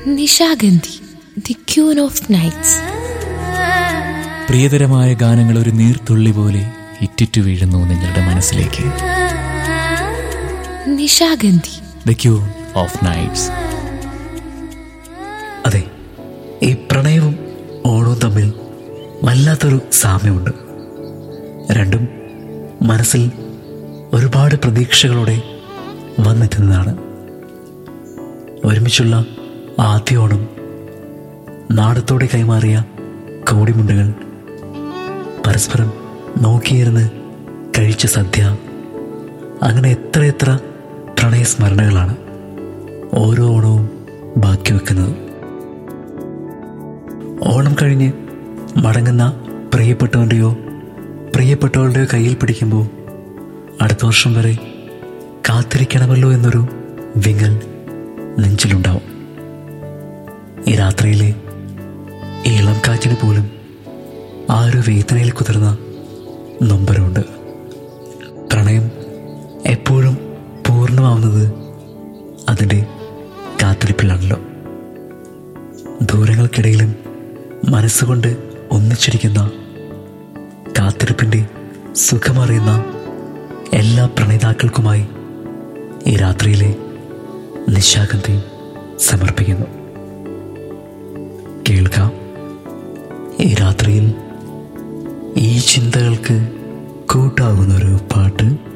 Nishagandhi the queen of nights പ്രിയതരമായ ഗാനങ്ങൾ ഒരു നീർത്തുള്ളി പോലെ ഇറ്റിറ്റു വീഴുന്നു നിങ്ങളുടെ മനസ്സിലേക്ക് Nishagandhi the queen of nights അതെ ഈ പ്രണയവും ഓണവും തമ്മിൽ വല്ലാത്തൊരു സാമ്യമുണ്ട് രണ്ടും മനസ്സിൽ ഒരുപാട് പ്രതീക്ഷകളോടെ വന്നെത്തുന്നതാണ് ഒരുമിച്ചുള്ള ആദ്യ ഓണം നാടത്തോടെ കൈമാറിയ കോടിമുണ്ടുകൾ പരസ്പരം നോക്കിയിരുന്ന് കഴിച്ച സദ്യ അങ്ങനെ എത്രയെത്ര പ്രണയസ്മരണകളാണ് ഓരോ ഓണവും ബാക്കി വെക്കുന്നത് ഓണം കഴിഞ്ഞ് മടങ്ങുന്ന പ്രിയപ്പെട്ടവൻ്റെയോ പ്രിയപ്പെട്ടവളുടെയോ കയ്യിൽ പിടിക്കുമ്പോൾ അടുത്ത വർഷം വരെ കാത്തിരിക്കണമല്ലോ എന്നൊരു വിങ്ങൽ നെഞ്ചിലുണ്ടാവും ഈ രാത്രിയിലെ ഈ ഇളം കാറ്റിന് പോലും ആ ഒരു വേദനയിൽ കുതിർന്ന നൊമ്പരമുണ്ട് പ്രണയം എപ്പോഴും പൂർണ്ണമാവുന്നത് അതിൻ്റെ കാത്തിരിപ്പിലാണല്ലോ ദൂരങ്ങൾക്കിടയിലും മനസ്സുകൊണ്ട് ഒന്നിച്ചിരിക്കുന്ന കാത്തിരിപ്പിൻ്റെ സുഖമറിയുന്ന എല്ലാ പ്രണയിതാക്കൾക്കുമായി ഈ രാത്രിയിലെ നിശാഗന്ധി സമർപ്പിക്കുന്നു കേൾക്കാം ഈ രാത്രിയിൽ ഈ ചിന്തകൾക്ക് കൂട്ടാകുന്ന ഒരു പാട്ട്